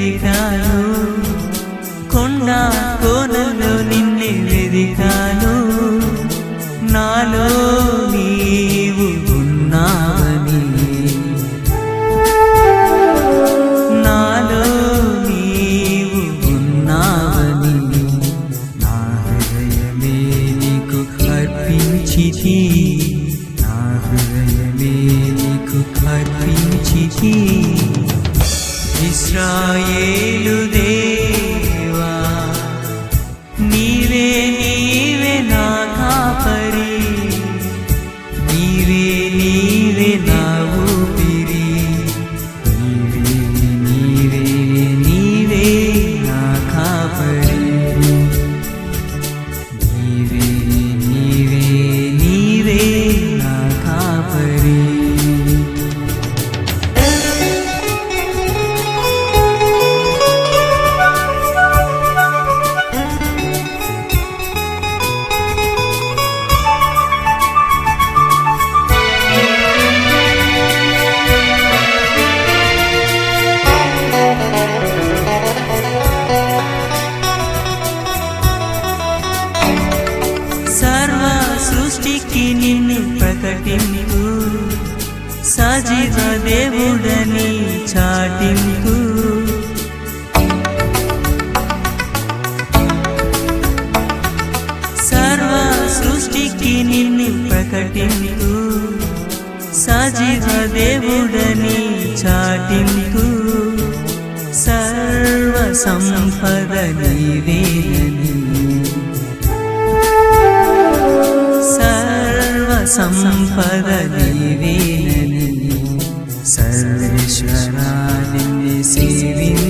వెదికాను కొండ కోనలో నిన్నే వెదికాను నాలో నీవు ఉన్నావని నాలో నీవు ఉన్నావని నా హృదయమే నీకు అర్పించితి నా హృదయమే నీకు అర్పించితి ఇస్రాయేలు దేవా నీవే నీవే నా కాపరి నీవే నీవే నా ఊపిరి నీవే నీవే నీవే నా కాపరి నీవే నీవే నీవే నా కాపరి సర్వ సృష్టికి నిన్ను ప్రకటింపు సజీవ దేవుడని చాటింపు సర్వ సృష్టికి నిన్ను ప్రకటింపు సజీవ దేవుడని చాటింపు సర్వ సంపద నీవేనని సర్వ సంపద నీవేనని సర్వేశ్వరా నిన్ను సేవింతును